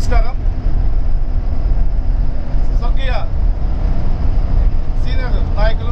నమస్కారం స్వర్గీయ సీనియర్ నాయకులు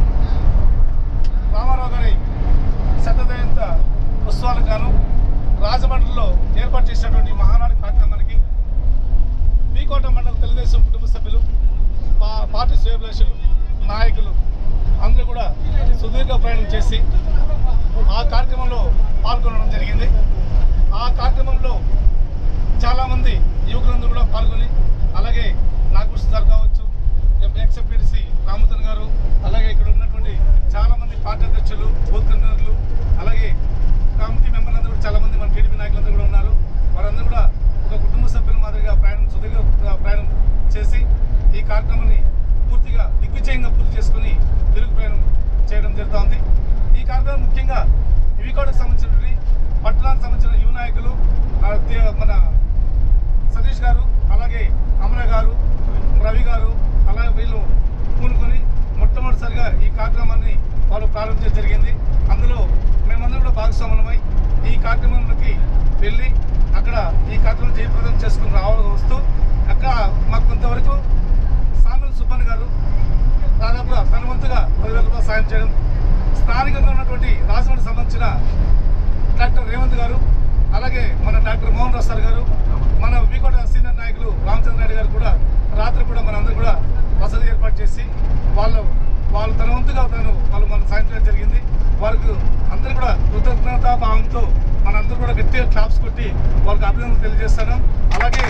రామారావు గారి శతజయంత ఉత్సవాలకు గాను రాజమండ్రిలో ఏర్పాటు చేసినటువంటి మహానాడు కార్యక్రమానికి పీకోట మండల తెలుగుదేశం కుటుంబ సభ్యులు పా- పార్టీ శ్రేయభిలాషులు నాయకులు అందరూ కూడా సుదీర్ఘ ప్రయాణం చేసి ఆ కార్యక్రమంలో పాల్గొనడం జరిగింది ఆ కార్యక్రమంలో చాలామంది యువకులందరూ కూడా పాల్గొని అలాగే నాగభూషణ్ సార్ కావచ్చు ఎక్స్ఎంపీడీసీ రామతన్ గారు అలాగే ఇక్కడ ఉన్నటువంటి చాలామంది పార్టీ అధ్యక్షులు బూత్ కన్వీనర్లు అలాగే కమిటీ మెంబర్లందరూ కూడా చాలామంది మన టీడీపీ నాయకులందరూ కూడా ఉన్నారు వారందరూ కూడా ఒక కుటుంబ సభ్యుల మాదిరిగా ప్రయాణం సుదీర్ఘ ప్రయాణం చేసి ఈ కార్యక్రమాన్ని పూర్తిగా దిగ్విజయంగా పూర్తి చేసుకుని తిరుగు ప్రయాణం చేయడం జరుగుతోంది ఈ కార్యక్రమం ముఖ్యంగా ఇవికోటకు సంబంధించినటువంటి పట్టణానికి సంబంధించిన యువ నాయకులు ఆ, దే- మన సతీష్ గారు అలాగే అమర గారు రవి గారు అలాగే వీళ్ళు పూనుకొని మొట్టమొదటిసారిగా ఈ కార్యక్రమాన్ని వాళ్ళు ప్రారంభించడం జరిగింది అందులో మేమందరం కూడా భాగస్వాములమై ఈ కార్యక్రమంలోకి వెళ్ళి అక్కడ ఈ కార్యక్రమం జయప్రదం చేసుకుని రావ వస్తూ అక్కడ మాకు కొంతవరకు సామెల సుబ్బన్ గారు దాదాపుగా తన వంతుగా పదివేల రూపాయలు సాయం చేయడం స్థానికంగా ఉన్నటువంటి రాజమండ్రి సంబంధించిన డాక్టర్ రేవంత్ గారు అలాగే మన డాక్టర్ మోహన్ రావు సార్ గారు మన వికోట సీనియర్ నాయకులు రామచంద్ర రెడ్డి గారు కూడా రాత్రి కూడా మనందరూ కూడా వసతి ఏర్పాటు చేసి వాళ్ళు వాళ్ళు తన వంతుగా తను వాళ్ళు మన సాయం చేయడం జరిగింది వారికి అందరూ కూడా కృతజ్ఞతా భావంతో మనందరూ కూడా గట్టిగా క్లాప్స్ కొట్టి వాళ్ళకి అభినందనలు తెలియజేస్తాను అలాగే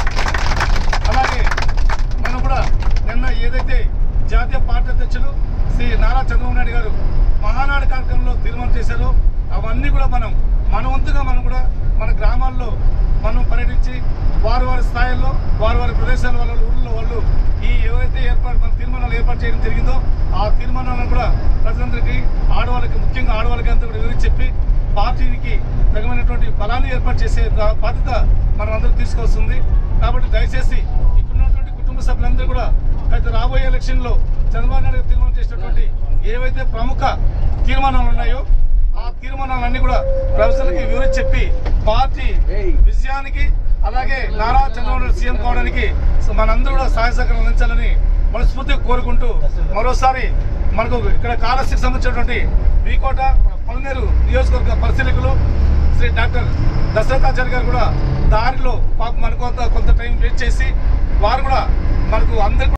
అలాగే మనం కూడా నిన్న ఏదైతే జాతీయ పార్టీ అధ్యక్షులు శ్రీ నారా చంద్రబాబు నాయుడు గారు మహానాడు కార్యక్రమంలో తీర్మానం చేశారో అవన్నీ కూడా మనం మన వంతుగా మనం కూడా మన గ్రామాల్లో మనం పర్యటించి వారి వారి స్థాయిల్లో వారి వారి ప్రదేశాల వాళ్ళ ఊళ్ళో వాళ్ళు ఈ ఏవైతే ఏర్పాటు మన తీర్మానాలు ఏర్పాటు చేయడం జరిగిందో ఆ తీర్మానాలను కూడా ప్రజలందరికీ ఆడవాళ్ళకి ముఖ్యంగా ఆడవాళ్ళకి అంతా కూడా వివరించి చెప్పి పార్టీకి తగినటువంటి బలాన్ని ఏర్పాటు చేసే దా- బాధ్యత మనం అందరూ తీసుకొస్తుంది కాబట్టి దయచేసి ఇక్కడ ఉన్నటువంటి కుటుంబ సభ్యులందరూ కూడా అయితే రాబోయే ఎలక్షన్ లో చంద్రబాబు నాయుడు గారు తీర్మానం చేసినటువంటి ఏవైతే ప్రముఖ తీర్మానాలు ఉన్నాయో ఆ తీర్మానాలన్నీ కూడా ప్రజలకి వివరించి చెప్పి పార్టీ విజయానికి అలాగే నారా చంద్రబాబు నాయుడు సీఎం కావడానికి మనందరూ కూడా సహాయ సహకారం అందించాలని మనస్ఫూర్తిగా కోరుకుంటూ మరోసారి మనకు ఇక్కడ కాలస్కి సంబంధించినటువంటి వీకోట పల్నేరు నియోజకవర్గ పరిశీలకులు శ్రీ డాక్టర్ దశరథాచార్య గారు కూడా దారిలో పాప మనకు కొంత కొంత టైం వెయిట్ చేసి వారు కూడా మనకు అందరికి